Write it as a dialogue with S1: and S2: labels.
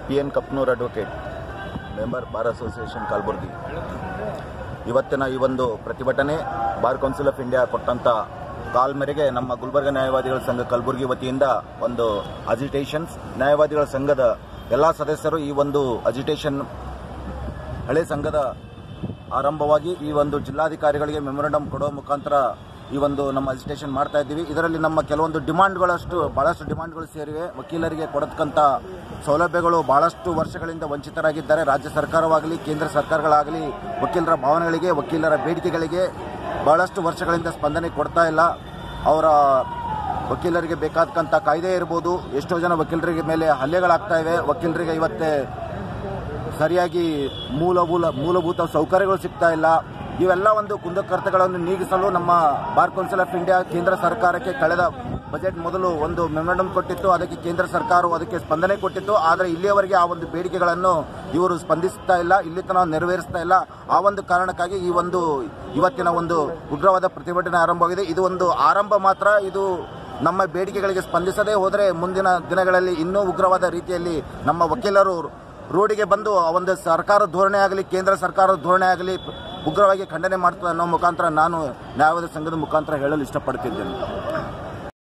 S1: P N Kapnoor advocate member bar association Kalaburagi ಇವತ್ತಿನ ಈ ಒಂದು ಪ್ರತಿಭಟನೆ ಬಾರ್ ಕೌನ್ಸಿಲ್ ಆಫ್ ಇಂಡಿಯಾ ಕೊಟ್ಟಂತ ಕಾಲ್ ಮೇರೆಗೆ ನಮ್ಮ ಗುಲ್ಬರ್ಗ ನ್ಯಾಯವಾದಿಗಳ ಸಂಘ ಕಲಬುರಗಿ ವತಿಯಿಂದ ಒಂದು ಅಜಿಟೇಷನ್ಸ್ ನ್ಯಾಯವಾದಿಗಳ ಸಂಘದ ಎಲ್ಲ ಸದಸ್ಯರು ಈ ಒಂದು ಅಜಿಟೇಷನ್ ಹಳೆ ಸಂಘದ ಆರಂಭವಾಗಿ ಈ ಒಂದು ಜಿಲ್ಲಾಧಿಕಾರಿಗಳಿಗೆ ಮೆಮೊರಂಡಮ್ ಕೊಡುವ ಮುಖಾಂತರ ಈ ಒಂದು ನಮ್ಮ ಅಜಿಟೇಷನ್ ಮಾಡ್ತಾ ಇದ್ದೀವಿ ಇದರಲ್ಲಿ ನಮ್ಮ ಕೆಲವೊಂದು ಡಿಮಾಂಡ್ಗಳಷ್ಟು ಬಹಳಷ್ಟು ಡಿಮಾಂಡ್ಗಳು ಸೇರಿವೆ ವಕೀಲರಿಗೆ ಕೊಡತಕ್ಕಂಥ ಸೌಲಭ್ಯಗಳು ಬಹಳಷ್ಟು ವರ್ಷಗಳಿಂದ ವಂಚಿತರಾಗಿದ್ದಾರೆ ರಾಜ್ಯ ಸರ್ಕಾರವಾಗಲಿ ಕೇಂದ್ರ ಸರ್ಕಾರಗಳಾಗಲಿ ವಕೀಲರ ಭಾವನೆಗಳಿಗೆ ವಕೀಲರ ಬೇಡಿಕೆಗಳಿಗೆ ಬಹಳಷ್ಟು ವರ್ಷಗಳಿಂದ ಸ್ಪಂದನೆ ಕೊಡ್ತಾ ಇಲ್ಲ ಅವರ ವಕೀಲರಿಗೆ ಬೇಕಾದಂಥ ಕಾಯ್ದೆ ಇರ್ಬೋದು ಎಷ್ಟೋ ಜನ ವಕೀಲರಿಗೆ ಮೇಲೆ ಹಲ್ಲೆಗಳಾಗ್ತಾ ಇವೆ ವಕೀಲರಿಗೆ ಇವತ್ತೇ ಸರಿಯಾಗಿ ಮೂಲಭೂತ ಮೂಲಭೂತ ಸೌಕರ್ಯಗಳು ಸಿಗ್ತಾ ಇಲ್ಲ ಇವೆಲ್ಲ ಒಂದು ಕುಂದುಕೊರತೆಗಳನ್ನು ನೀಗಿಸಲು ನಮ್ಮ ಬಾರ್ ಕೌನ್ಸಿಲ್ ಆಫ್ ಇಂಡಿಯಾ ಕೇಂದ್ರ ಸರ್ಕಾರಕ್ಕೆ ಕಳೆದ ಬಜೆಟ್ ಮೊದಲು ಒಂದು ಮೆಮೊರಂಡಮ್ ಕೊಟ್ಟಿತ್ತು ಅದಕ್ಕೆ ಕೇಂದ್ರ ಸರ್ಕಾರವು ಅದಕ್ಕೆ ಸ್ಪಂದನೆ ಕೊಟ್ಟಿತ್ತು ಆದರೆ ಇಲ್ಲಿಯವರೆಗೆ ಆ ಒಂದು ಬೇಡಿಕೆಗಳನ್ನು ಇವರು ಸ್ಪಂದಿಸ್ತಾ ಇಲ್ಲ ಇಲ್ಲಿ ತನಕ ನೆರವೇರಿಸ್ತಾ ಇಲ್ಲ ಆ ಒಂದು ಕಾರಣಕ್ಕಾಗಿ ಈ ಒಂದು ಇವತ್ತಿನ ಒಂದು ಉಗ್ರವಾದ ಪ್ರತಿಭಟನೆ ಆರಂಭವಾಗಿದೆ ಇದು ಒಂದು ಆರಂಭ ಮಾತ್ರ ಇದು ನಮ್ಮ ಬೇಡಿಕೆಗಳಿಗೆ ಸ್ಪಂದಿಸದೇ ಹೋದರೆ ಮುಂದಿನ ದಿನಗಳಲ್ಲಿ ಇನ್ನೂ ಉಗ್ರವಾದ ರೀತಿಯಲ್ಲಿ ನಮ್ಮ ವಕೀಲರು ರೋಡಿಗೆ ಬಂದು ಆ ಒಂದು ಸರ್ಕಾರ ಧೋರಣೆ ಆಗಲಿ ಕೇಂದ್ರ ಸರ್ಕಾರದ ಧೋರಣೆ ಆಗಲಿ ಉಗ್ರವಾಗಿ ಖಂಡನೆ ಮಾಡ್ತದೆ ಅನ್ನೋ ಮುಖಾಂತರ ನಾನು ನ್ಯಾಯವಾದ ಸಂಘದ ಮುಖಾಂತರ ಹೇಳಲು ಇಷ್ಟಪಡ್ತಿದ್ದೇನೆ